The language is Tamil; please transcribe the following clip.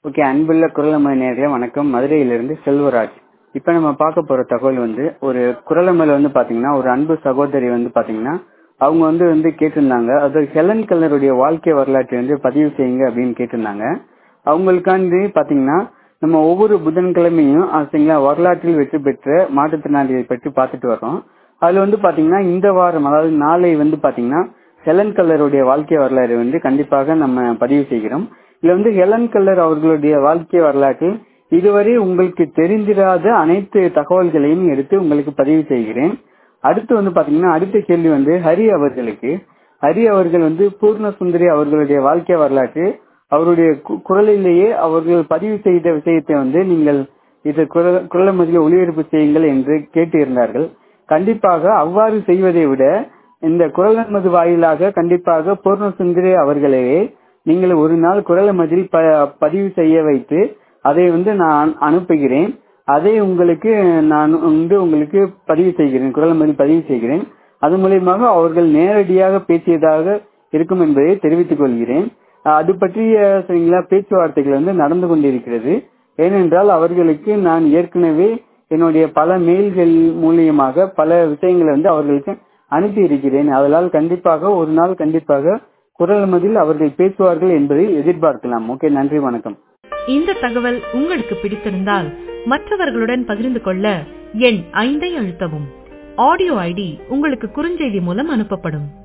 ஓகே அன்புள்ள குரலமை நேர்களே வணக்கம் மதுரையிலிருந்து செல்வராஜ் இப்போ நம்ம பார்க்க போற தகவல் வந்து ஒரு குரலமையில வந்து பாத்தீங்கன்னா ஒரு அன்பு சகோதரி வந்து பாத்தீங்கன்னா அவங்க வந்து வந்து கேட்டிருந்தாங்க அது ஹெலன் கல்லருடைய வாழ்க்கை வரலாற்றை வந்து பதிவு செய்யுங்க அப்படின்னு கேட்டிருந்தாங்க அவங்களுக்காண்டி பாத்தீங்கன்னா நம்ம ஒவ்வொரு புதன்கிழமையும் அது சரிங்களா வரலாற்றில் வெற்றி பெற்ற மாற்றுத்திறனாளிகளை பற்றி பார்த்துட்டு வரோம் அதுல வந்து பாத்தீங்கன்னா இந்த வாரம் அதாவது நாளை வந்து பாத்தீங்கன்னா ஹெலன் கல்லருடைய வாழ்க்கை வரலாறு வந்து கண்டிப்பாக நம்ம பதிவு செய்கிறோம் இதுல வந்து ஹெலன் கல்லர் அவர்களுடைய வாழ்க்கை வரலாற்றில் இதுவரை உங்களுக்கு தெரிந்திராத அனைத்து தகவல்களையும் எடுத்து உங்களுக்கு பதிவு செய்கிறேன் அடுத்து வந்து பாத்தீங்கன்னா அடுத்த கேள்வி வந்து ஹரி அவர்களுக்கு ஹரி அவர்கள் வந்து பூர்ண சுந்தரி அவர்களுடைய வாழ்க்கை வரலாற்று அவருடைய கு- குரலிலேயே அவர்கள் பதிவு செய்த விஷயத்தை வந்து நீங்கள் இது குரல் குரல் மதியில் ஒளிபரப்பு செய்யுங்கள் என்று கேட்டு இருந்தார்கள் கண்டிப்பாக அவ்வாறு செய்வதை விட இந்த குரல் மது வாயிலாக கண்டிப்பாக பூர்ண சுந்தரி அவர்களையே நீங்கள் ஒரு நாள் குரல் மதில் ப- பதிவு செய்ய வைத்து அதை வந்து நான் அனுப்புகிறேன் அதை உங்களுக்கு நான் வந்து உங்களுக்கு பதிவு செய்கிறேன் குரல் மதில் பதிவு செய்கிறேன் அது மூலியமாக அவர்கள் நேரடியாக பேசியதாக இருக்கும் என்பதை தெரிவித்துக் கொள்கிறேன் அஹ் அது பற்றிய சரிங்களா பேச்சுவார்த்தைகள் வந்து நடந்து கொண்டிருக்கிறது ஏனென்றால் அவர்களுக்கு நான் ஏற்கனவே என்னுடைய பல மெயில்கள் மூலியமாக பல விஷயங்களை வந்து அவர்களுக்கு அனுப்பி இருக்கிறேன் அதனால் கண்டிப்பாக ஒரு நாள் கண்டிப்பாக குரல் மதில் அவர்கள் பேசுவார்கள் என்பதை எதிர்பார்க்கலாம் ஓகே நன்றி வணக்கம் இந்த தகவல் உங்களுக்கு பிடித்திருந்தால் மற்றவர்களுடன் பகிர்ந்து கொள்ள எண் ஐந்தை அழுத்தவும் ஆடியோ ஐடி உங்களுக்கு குறுஞ்செய்தி மூலம் அனுப்பப்படும்